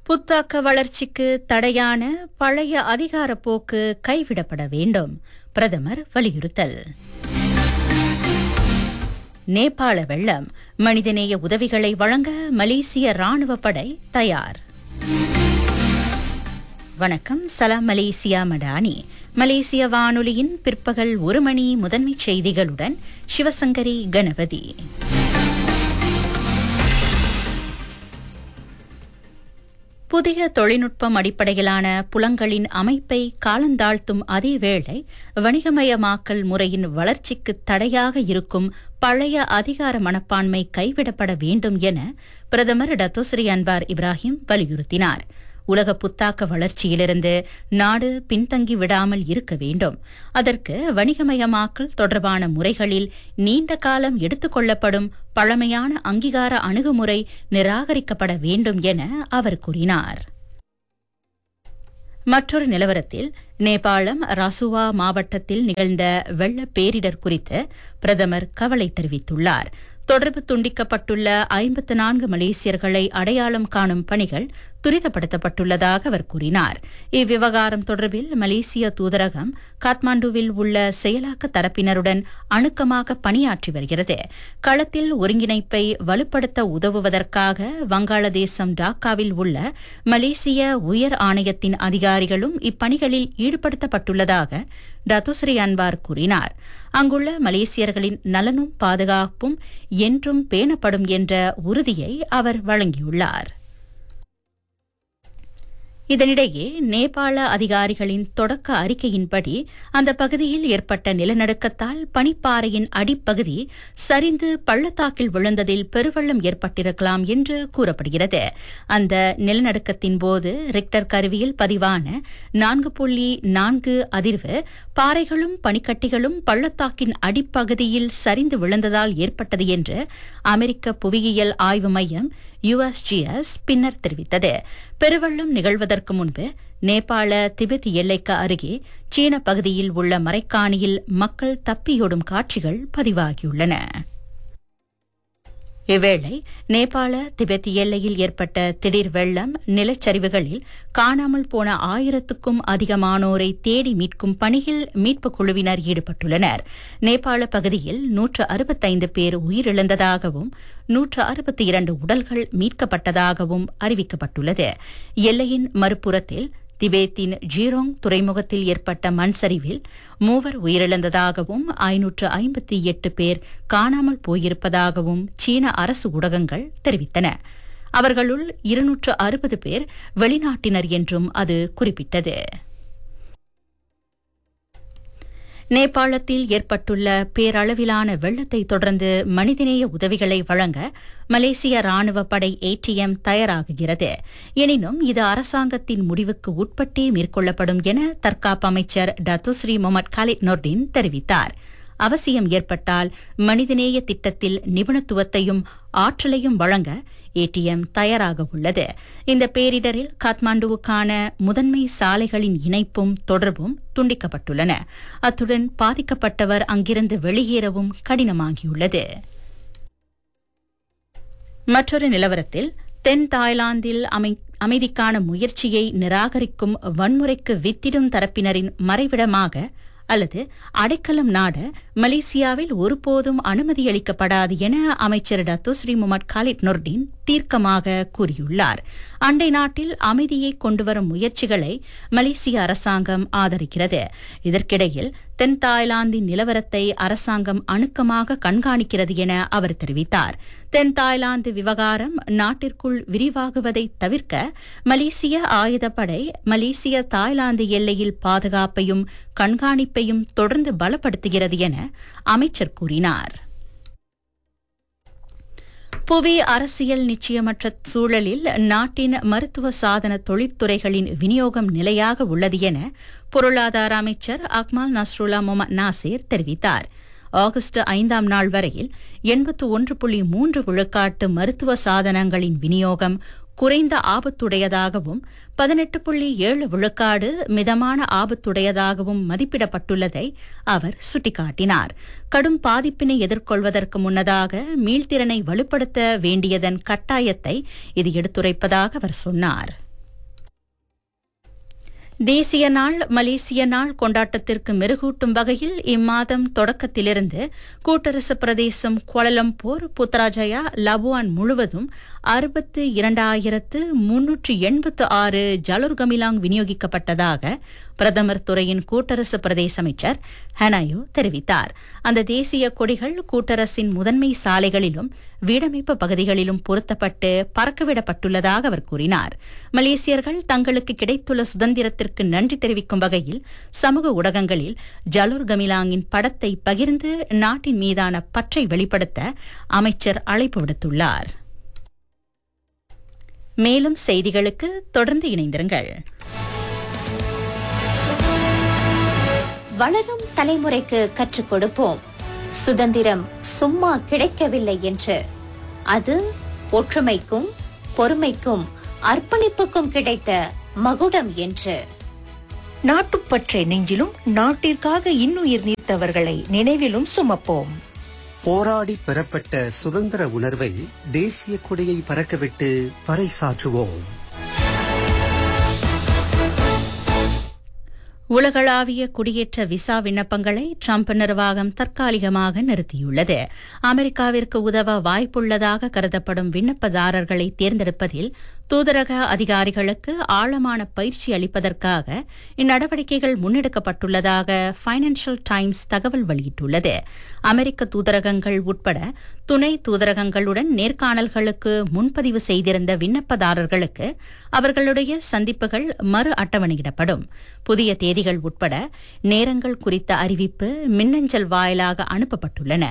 புத்தாக்க வளர்ச்சிக்கு தடையான பழைய அதிகார போக்கு கைவிடப்பட வேண்டும் பிரதமர் வலியுறுத்தல் நேபாள வெள்ளம் மனிதநேய உதவிகளை வழங்க மலேசிய ராணுவ படை தயார் வணக்கம் சலாம் மலேசியா மடானி மலேசிய வானொலியின் பிற்பகல் ஒரு மணி முதன்மைச் செய்திகளுடன் சிவசங்கரி கணபதி புதிய தொழில்நுட்பம் அடிப்படையிலான புலங்களின் அமைப்பை காலந்தாழ்த்தும் அதேவேளை வணிகமயமாக்கல் முறையின் வளர்ச்சிக்கு தடையாக இருக்கும் பழைய அதிகார மனப்பான்மை கைவிடப்பட வேண்டும் என பிரதமர் டத்தோஸ்ரீ அன்வார் இப்ராஹிம் வலியுறுத்தினார் உலக புத்தாக்க வளர்ச்சியிலிருந்து நாடு பின்தங்கி விடாமல் இருக்க வேண்டும் அதற்கு வணிகமயமாக்கல் தொடர்பான முறைகளில் நீண்ட காலம் எடுத்துக்கொள்ளப்படும் பழமையான அங்கீகார அணுகுமுறை நிராகரிக்கப்பட வேண்டும் என அவர் கூறினார் மற்றொரு நிலவரத்தில் நேபாளம் ராசுவா மாவட்டத்தில் நிகழ்ந்த வெள்ள பேரிடர் குறித்து பிரதமர் கவலை தெரிவித்துள்ளார் தொடர்பு துண்டிக்கப்பட்டுள்ள ஐம்பத்து நான்கு மலேசியர்களை அடையாளம் காணும் பணிகள் துரிதப்படுத்தப்பட்டுள்ளதாக அவர் கூறினார் இவ்விவகாரம் தொடர்பில் மலேசிய தூதரகம் காத்மாண்டுவில் உள்ள செயலாக்க தரப்பினருடன் அணுக்கமாக பணியாற்றி வருகிறது களத்தில் ஒருங்கிணைப்பை வலுப்படுத்த உதவுவதற்காக வங்காளதேசம் டாக்காவில் உள்ள மலேசிய உயர் ஆணையத்தின் அதிகாரிகளும் இப்பணிகளில் ஈடுபடுத்தப்பட்டுள்ளதாக டத்துஸ்ரீ அன்வார் கூறினார் அங்குள்ள மலேசியர்களின் நலனும் பாதுகாப்பும் என்றும் பேணப்படும் என்ற உறுதியை அவர் வழங்கியுள்ளார் இதனிடையே நேபாள அதிகாரிகளின் தொடக்க அறிக்கையின்படி அந்த பகுதியில் ஏற்பட்ட நிலநடுக்கத்தால் பனிப்பாறையின் அடிப்பகுதி சரிந்து பள்ளத்தாக்கில் விழுந்ததில் பெருவெள்ளம் ஏற்பட்டிருக்கலாம் என்று கூறப்படுகிறது அந்த நிலநடுக்கத்தின் போது ரிக்டர் கருவியில் பதிவான நான்கு புள்ளி நான்கு அதிர்வு பாறைகளும் பனிக்கட்டிகளும் பள்ளத்தாக்கின் அடிப்பகுதியில் சரிந்து விழுந்ததால் ஏற்பட்டது என்று அமெரிக்க புவியியல் ஆய்வு மையம் யுஎஸ்ஜிஎஸ் பின்னர் தெரிவித்தது பெருவெள்ளம் நிகழ்வதற்கு முன்பு நேபாள திபெத் எல்லைக்கு அருகே சீன பகுதியில் உள்ள மறைக்காணியில் மக்கள் தப்பியோடும் காட்சிகள் பதிவாகியுள்ளன இவ்வேளை நேபாள திபெத் எல்லையில் ஏற்பட்ட திடீர் வெள்ளம் நிலச்சரிவுகளில் காணாமல் போன ஆயிரத்துக்கும் அதிகமானோரை தேடி மீட்கும் பணியில் மீட்புக் குழுவினர் ஈடுபட்டுள்ளனர் நேபாள பகுதியில் நூற்று அறுபத்தைந்து பேர் உயிரிழந்ததாகவும் நூற்று அறுபத்தி இரண்டு உடல்கள் மீட்கப்பட்டதாகவும் அறிவிக்கப்பட்டுள்ளது எல்லையின் மறுபுறத்தில் திபேத்தின் ஜீரோங் துறைமுகத்தில் ஏற்பட்ட மண் சரிவில் மூவர் உயிரிழந்ததாகவும் ஐநூற்று ஐம்பத்தி எட்டு பேர் காணாமல் போயிருப்பதாகவும் சீன அரசு ஊடகங்கள் தெரிவித்தன அவர்களுள் இருநூற்று அறுபது பேர் வெளிநாட்டினர் என்றும் அது குறிப்பிட்டது நேபாளத்தில் ஏற்பட்டுள்ள பேரளவிலான வெள்ளத்தை தொடர்ந்து மனிதநேய உதவிகளை வழங்க மலேசிய ராணுவ படை ஏடிஎம் தயாராகுகிறது எனினும் இது அரசாங்கத்தின் முடிவுக்கு உட்பட்டே மேற்கொள்ளப்படும் என தற்காப்பு அமைச்சர் டத்துஸ்ரீ முகமது காலித் நொர்டின் தெரிவித்தார் அவசியம் ஏற்பட்டால் மனிதநேய திட்டத்தில் நிபுணத்துவத்தையும் ஆற்றலையும் வழங்க ஏடிஎம் தயாராக உள்ளது இந்த பேரிடரில் காத்மாண்டுவுக்கான முதன்மை சாலைகளின் இணைப்பும் தொடர்பும் துண்டிக்கப்பட்டுள்ளன அத்துடன் பாதிக்கப்பட்டவர் அங்கிருந்து வெளியேறவும் கடினமாகியுள்ளது மற்றொரு நிலவரத்தில் தென் தாய்லாந்தில் அமை அமைதிக்கான முயற்சியை நிராகரிக்கும் வன்முறைக்கு வித்திடும் தரப்பினரின் மறைவிடமாக அல்லது அடைக்கலம் நாட மலேசியாவில் ஒருபோதும் அனுமதி அளிக்கப்படாது என அமைச்சர் டத்தோஸ்ரீ முகமது காலித் நொர்டின் தீர்க்கமாக கூறியுள்ளார் அண்டை நாட்டில் அமைதியை கொண்டுவரும் முயற்சிகளை மலேசிய அரசாங்கம் ஆதரிக்கிறது இதற்கிடையில் தென் தாய்லாந்தின் நிலவரத்தை அரசாங்கம் அணுக்கமாக கண்காணிக்கிறது என அவர் தெரிவித்தார் தென் தாய்லாந்து விவகாரம் நாட்டிற்குள் விரிவாகுவதை தவிர்க்க மலேசிய ஆயுதப்படை மலேசிய தாய்லாந்து எல்லையில் பாதுகாப்பையும் கண்காணிப்பையும் தொடர்ந்து பலப்படுத்துகிறது என அமைச்சர் கூறினார் புவி அரசியல் நிச்சயமற்ற சூழலில் நாட்டின் மருத்துவ சாதன தொழிற்துறைகளின் விநியோகம் நிலையாக உள்ளது என பொருளாதார அமைச்சர் அக்மால் நஸ்ருல்லா முகமது நாசேர் தெரிவித்தார் ஆகஸ்ட் ஐந்தாம் நாள் வரையில் எண்பத்து ஒன்று புள்ளி மூன்று விழுக்காட்டு மருத்துவ சாதனங்களின் விநியோகம் குறைந்த ஆபத்துடையதாகவும் பதினெட்டு புள்ளி ஏழு விழுக்காடு மிதமான ஆபத்துடையதாகவும் மதிப்பிடப்பட்டுள்ளதை அவர் சுட்டிக்காட்டினார் கடும் பாதிப்பினை எதிர்கொள்வதற்கு முன்னதாக மீள்திறனை வலுப்படுத்த வேண்டியதன் கட்டாயத்தை இது எடுத்துரைப்பதாக அவர் சொன்னார் தேசிய நாள் மலேசிய நாள் கொண்டாட்டத்திற்கு மெருகூட்டும் வகையில் இம்மாதம் தொடக்கத்திலிருந்து கூட்டரசு பிரதேசம் குவலலம்பூர் புத்ராஜயா லபுவான் முழுவதும் அறுபத்து இரண்டாயிரத்து முன்னூற்று எண்பத்து ஆறு ஜலுர் கமிலாங் விநியோகிக்கப்பட்டதாக பிரதமர் துறையின் கூட்டரசு பிரதேச அமைச்சர் ஹனாயோ தெரிவித்தார் அந்த தேசிய கொடிகள் கூட்டரசின் முதன்மை சாலைகளிலும் வீடமைப்பு பகுதிகளிலும் பொருத்தப்பட்டு பறக்கவிடப்பட்டுள்ளதாக அவர் கூறினார் மலேசியர்கள் தங்களுக்கு கிடைத்துள்ள சுதந்திரத்திற்கு நன்றி தெரிவிக்கும் வகையில் சமூக ஊடகங்களில் ஜலுர் கமிலாங்கின் படத்தை பகிர்ந்து நாட்டின் மீதான பற்றை வெளிப்படுத்த அமைச்சர் அழைப்பு விடுத்துள்ளார் மேலும் செய்திகளுக்கு தொடர்ந்து இணைந்திருங்கள் வளரும் தலைமுறைக்கு கற்றுக் கொடுப்போம் சுதந்திரம் சும்மா கிடைக்கவில்லை என்று அது ஒற்றுமைக்கும் பொறுமைக்கும் அர்ப்பணிப்புக்கும் கிடைத்த மகுடம் என்று நாட்டுப்பற்றை நெஞ்சிலும் நாட்டிற்காக இன்னுயிர் நீத்தவர்களை நினைவிலும் சுமப்போம் போராடி பெறப்பட்ட சுதந்திர உணர்வை தேசிய கொடியை பறக்கவிட்டு பறைசாற்றுவோம் உலகளாவிய குடியேற்ற விசா விண்ணப்பங்களை ட்ரம்ப் நிர்வாகம் தற்காலிகமாக நிறுத்தியுள்ளது அமெரிக்காவிற்கு உதவ வாய்ப்புள்ளதாக கருதப்படும் விண்ணப்பதாரர்களை தேர்ந்தெடுப்பதில் தூதரக அதிகாரிகளுக்கு ஆழமான பயிற்சி அளிப்பதற்காக இந்நடவடிக்கைகள் முன்னெடுக்கப்பட்டுள்ளதாக பைனான்சியல் டைம்ஸ் தகவல் வெளியிட்டுள்ளது அமெரிக்க தூதரகங்கள் உட்பட துணை தூதரகங்களுடன் நேர்காணல்களுக்கு முன்பதிவு செய்திருந்த விண்ணப்பதாரர்களுக்கு அவர்களுடைய சந்திப்புகள் மறு அட்டவணையிடப்படும் புதிய தேதிகள் உட்பட நேரங்கள் குறித்த அறிவிப்பு மின்னஞ்சல் வாயிலாக அனுப்பப்பட்டுள்ளன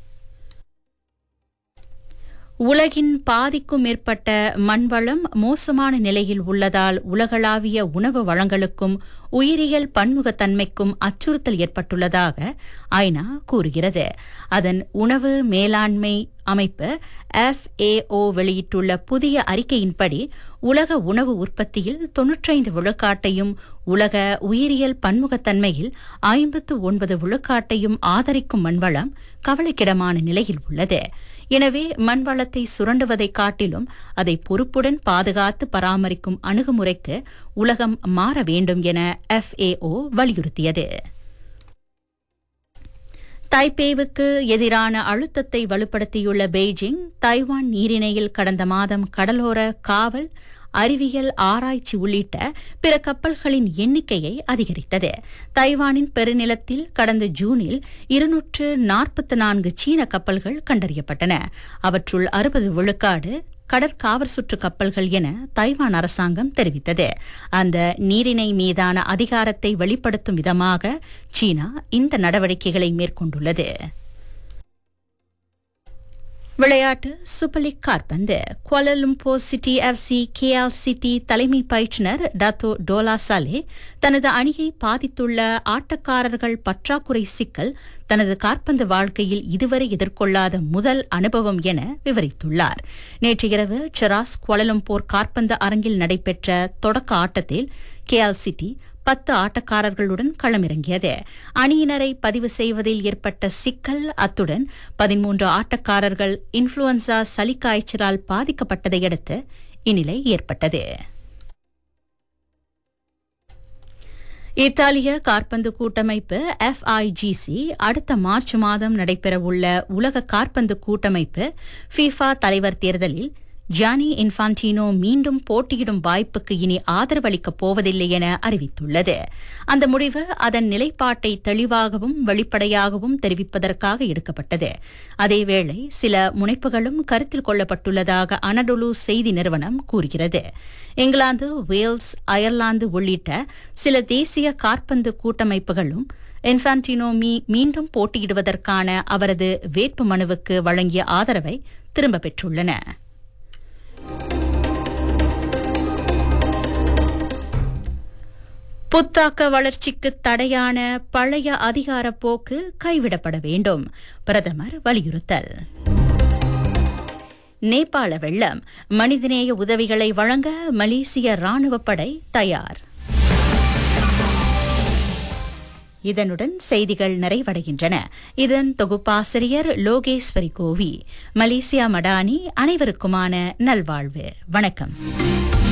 உலகின் பாதிக்கும் மேற்பட்ட மண்வளம் மோசமான நிலையில் உள்ளதால் உலகளாவிய உணவு வளங்களுக்கும் உயிரியல் பன்முகத்தன்மைக்கும் அச்சுறுத்தல் ஏற்பட்டுள்ளதாக ஐநா கூறுகிறது அதன் உணவு மேலாண்மை அமைப்பு FAO வெளியிட்டுள்ள புதிய அறிக்கையின்படி உலக உணவு உற்பத்தியில் தொன்னூற்றைந்து விழுக்காட்டையும் உலக உயிரியல் பன்முகத்தன்மையில் ஐம்பத்து ஒன்பது விழுக்காட்டையும் ஆதரிக்கும் மண்வளம் கவலைக்கிடமான நிலையில் உள்ளது எனவே மண்வளத்தை சுரண்டுவதை காட்டிலும் அதை பொறுப்புடன் பாதுகாத்து பராமரிக்கும் அணுகுமுறைக்கு உலகம் மாற வேண்டும் என FAO வலியுறுத்தியது தைப்பேவுக்கு எதிரான அழுத்தத்தை வலுப்படுத்தியுள்ள பெய்ஜிங் தைவான் நீரிணையில் கடந்த மாதம் கடலோர காவல் அறிவியல் ஆராய்ச்சி உள்ளிட்ட பிற கப்பல்களின் எண்ணிக்கையை அதிகரித்தது தைவானின் பெருநிலத்தில் கடந்த ஜூனில் இருநூற்று நாற்பத்தி நான்கு சீன கப்பல்கள் கண்டறியப்பட்டன அவற்றுள் அறுபது விழுக்காடு கடற்காவற் சுற்று கப்பல்கள் என தைவான் அரசாங்கம் தெரிவித்தது அந்த நீரிணை மீதான அதிகாரத்தை வெளிப்படுத்தும் விதமாக சீனா இந்த நடவடிக்கைகளை மேற்கொண்டுள்ளது விளையாட்டு சூப்பர் லீக் காற்பந்து Kuala Lumpur city FC KL city தலைமை பயிற்றுனர் டத்தோ டோலா சாலே தனது அணியை பாதித்துள்ள ஆட்டக்காரர்கள் பற்றாக்குறை சிக்கல் தனது காற்பந்து வாழ்க்கையில் இதுவரை எதிர்கொள்ளாத முதல் அனுபவம் என விவரித்துள்ளார் நேற்று இரவு செராஸ் குவாலலும்பூர் காற்பந்து அரங்கில் நடைபெற்ற தொடக்க ஆட்டத்தில் கேஎல் சிட்டி பத்து ஆட்டக்காரர்களுடன் களமிறங்கியது அணியினரை பதிவு செய்வதில் ஏற்பட்ட சிக்கல் அத்துடன் பதிமூன்று ஆட்டக்காரர்கள் இன்ஃபுளுன்சா சளி காய்ச்சலால் பாதிக்கப்பட்டதை அடுத்து இந்நிலை ஏற்பட்டது இத்தாலிய காற்பந்து கூட்டமைப்பு எஃப்ஐஜிசி அடுத்த மார்ச் மாதம் நடைபெறவுள்ள உலக காற்பந்து கூட்டமைப்பு ஃபீஃபா தலைவர் தேர்தலில் ஜானி இன்ஃபான்டினோ மீண்டும் போட்டியிடும் வாய்ப்புக்கு இனி ஆதரவளிக்கப் போவதில்லை என அறிவித்துள்ளது அந்த முடிவு அதன் நிலைப்பாட்டை தெளிவாகவும் வெளிப்படையாகவும் தெரிவிப்பதற்காக எடுக்கப்பட்டது அதேவேளை சில முனைப்புகளும் கருத்தில் கொள்ளப்பட்டுள்ளதாக அனடொலு செய்தி நிறுவனம் கூறுகிறது இங்கிலாந்து வேல்ஸ் அயர்லாந்து உள்ளிட்ட சில தேசிய காற்பந்து கூட்டமைப்புகளும் இன்ஃபான்டினோ மீ மீண்டும் போட்டியிடுவதற்கான அவரது வேட்பு மனுவுக்கு வழங்கிய ஆதரவை திரும்பப் பெற்றுள்ளன புத்தாக்க வளர்ச்சிக்கு தடையான பழைய அதிகார போக்கு கைவிடப்பட வேண்டும் பிரதமர் வலியுறுத்தல் நேபாள வெள்ளம் மனிதநேய உதவிகளை வழங்க மலேசிய ராணுவப் படை தயார் இதனுடன் செய்திகள் நிறைவடைகின்றன இதன் தொகுப்பாசிரியர் லோகேஸ்வரி கோவி மலேசியா மடானி அனைவருக்குமான நல்வாழ்வு வணக்கம்